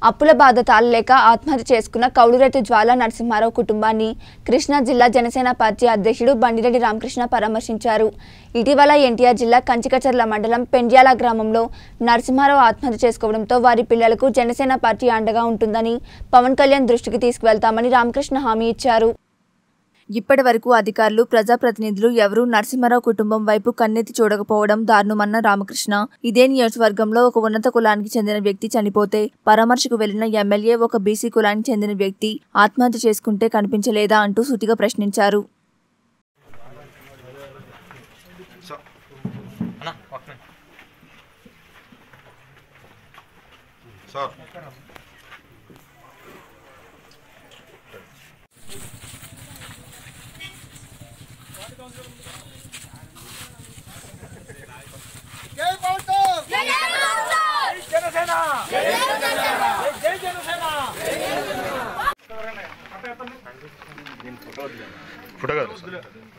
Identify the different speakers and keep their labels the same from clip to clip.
Speaker 1: అప్పుల బాధ తాళలేక ఆత్మహత్య చేసుకున్న కౌలురైతు జ్వాల నరసింహారావు కుటుంబాన్ని కృష్ణా జిల్లా జనసేన పార్టీ అధ్యక్షుడు బండిరెడ్డి రామకృష్ణ పరామర్శించారు ఇటీవల ఎన్టీఆర్ జిల్లా కంచికచర్ల మండలం పెండ్యాల గ్రామంలో నరసింహారావు ఆత్మహత్య చేసుకోవడంతో వారి పిల్లలకు జనసేన పార్టీ అండగా ఉంటుందని పవన్ కళ్యాణ్ దృష్టికి తీసుకువెళ్తామని రామకృష్ణ హామీ ఇచ్చారు ఇప్పటి వరకు అధికారులు ప్రజాప్రతినిధులు ఎవరూ నరసింహారావు కుటుంబం వైపు కన్నెత్తి చూడకపోవడం దారుణమన్న రామకృష్ణ ఇదే నియోజకవర్గంలో ఒక ఉన్నత కులానికి చెందిన వ్యక్తి చనిపోతే పరామర్శకు వెళ్లిన ఎమ్మెల్యే ఒక బీసీ కులానికి చెందిన వ్యక్తి ఆత్మహత్య చేసుకుంటే కనిపించలేదా అంటూ సూటిగా ప్రశ్నించారు
Speaker 2: సో అన్నా ఒక్క నిమిషం. సార్
Speaker 3: జై బావుటో జై జనసేన జై జనసేన
Speaker 2: ఫోటో కాదు సార్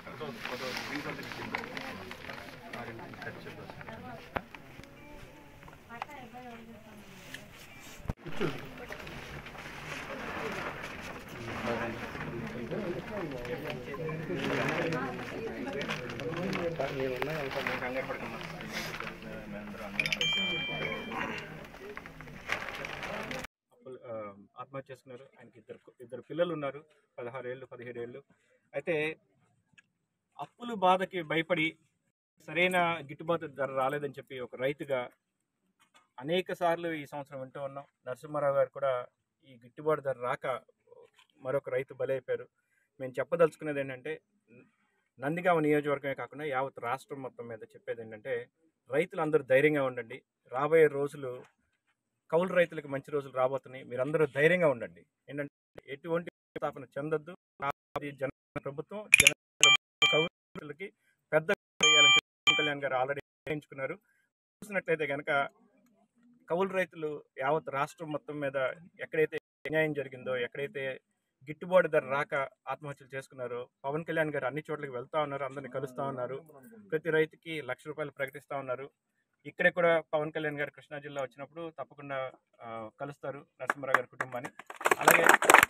Speaker 4: అప్పులు, ఆ, ఆత్మహత్య చేసుకున్నారు ఆయనకి ఇద్దరు ఇద్దరు పిల్లలు ఉన్నారు పదహారు ఏళ్ళు పదిహేడు ఏళ్ళు అయితే అప్పులు బాధకి భయపడి సరైన గిట్టుబాటు ధర రాలేదని చెప్పి ఒక రైతుగా అనేక సార్లు ఈ సంవత్సరం వింటూ ఉన్నాం నరసింహారావు గారు కూడా ఈ గిట్టుబాటు ధర రాక మరొక రైతు బలైపోయారు మేము చెప్పదలుచుకునేది ఏంటంటే నందిగామ నియోజకవర్గమే కాకుండా యావత్ రాష్ట్రం మొత్తం మీద చెప్పేది ఏంటంటే రైతులు అందరూ ధైర్యంగా ఉండండి రాబోయే రోజులు కౌలు రైతులకు మంచి రోజులు రాబోతున్నాయి మీరందరూ ధైర్యంగా ఉండండి ఏంటంటే ఎటువంటి స్థాపన చెందొద్దు అది జన ప్రభుత్వం జన కౌలు రైతులకి పెద్ద చేయాలని చెప్పి పవన్ కళ్యాణ్ గారు ఆల్రెడీ నిర్ణయించుకున్నారు చూసినట్లయితే కనుక కౌలు రైతులు యావత్ రాష్ట్రం మొత్తం మీద ఎక్కడైతే అన్యాయం జరిగిందో ఎక్కడైతే గిట్టుబాటు ధర రాక ఆత్మహత్యలు చేసుకున్నారో పవన్ కళ్యాణ్ గారు అన్ని చోట్లకి వెళ్తా ఉన్నారు అందరిని కలుస్తా ఉన్నారు ప్రతి రైతుకి లక్ష రూపాయలు ప్రకటిస్తా ఉన్నారు ఇక్కడే కూడా పవన్ కళ్యాణ్ గారు కృష్ణా జిల్లా వచ్చినప్పుడు తప్పకుండా ఆ, కలుస్తారు నరసింహారావు గారి కుటుంబాన్ని అలాగే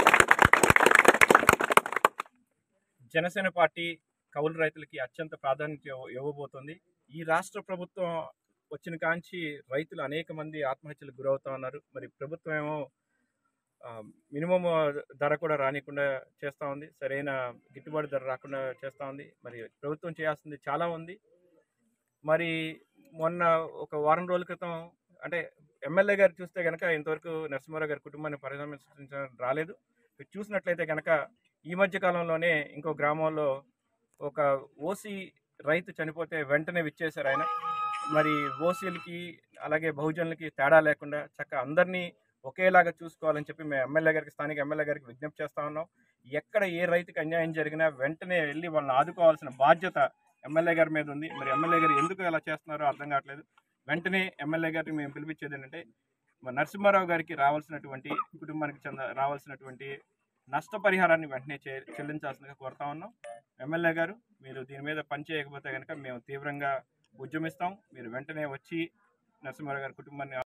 Speaker 4: జనసేన పార్టీ కౌలు రైతులకి అత్యంత ప్రాధాన్యత ఇవ్వ- ఇవ్వబోతోంది ఈ రాష్ట్ర ప్రభుత్వం వచ్చిన కాంచి రైతులు అనేక మంది ఆత్మహత్యలకు గురవుతా ఉన్నారు మరి ప్రభుత్వం ఏమో ఆ, మినిమం ధర కూడా రానికుండా చేస్తూ ఉంది సరైన గిట్టుబాటు ధర రాకుండా చేస్తూ ఉంది మరి ప్రభుత్వం చేయాల్సింది చాలా ఉంది మరి మొన్న ఒక వారం రోజుల క్రితం అంటే ఎమ్మెల్యే గారు చూస్తే కనుక ఇంతవరకు నరసింహారావు గారి కుటుంబాన్ని పరామర్శించడం రాలేదు మీరు చూసినట్లయితే కనుక ఈ మధ్య కాలంలోనే ఇంకో గ్రామంలో ఒక ఓసీ రైతు చనిపోతే వెంటనే విచ్చేశారు ఆయన మరి ఓసీలకి అలాగే బహుజనులకి తేడా లేకుండా చక్క అందరినీ ఒకేలాగా చూసుకోవాలని చెప్పి మేము ఎమ్మెల్యే గారికి స్థానిక ఎమ్మెల్యే గారికి విజ్ఞప్తి చేస్తా ఉన్నాం ఎక్కడ ఏ రైతుకి అన్యాయం జరిగినా వెంటనే వెళ్ళి వాళ్ళని ఆదుకోవాల్సిన బాధ్యత ఎమ్మెల్యే గారి మీద ఉంది మరి ఎమ్మెల్యే గారు ఎందుకు అలా చేస్తున్నారో అర్థం కావట్లేదు వెంటనే ఎమ్మెల్యే గారికి మేము పిలిపించేది ఏంటంటే మరి నరసింహారావు గారికి రావాల్సినటువంటి కుటుంబానికి చెంద రావాల్సినటువంటి నష్టపరిహారాన్ని వెంటనే చే చెల్లించాల్సిందిగా కోరుతా ఉన్నాం ఎమ్మెల్యే గారు మీరు దీని మీద పని చేయకపోతే కనుక మేము తీవ్రంగా ఉద్యమిస్తాం మీరు వెంటనే వచ్చి నరసింహారావు గారి కుటుంబాన్ని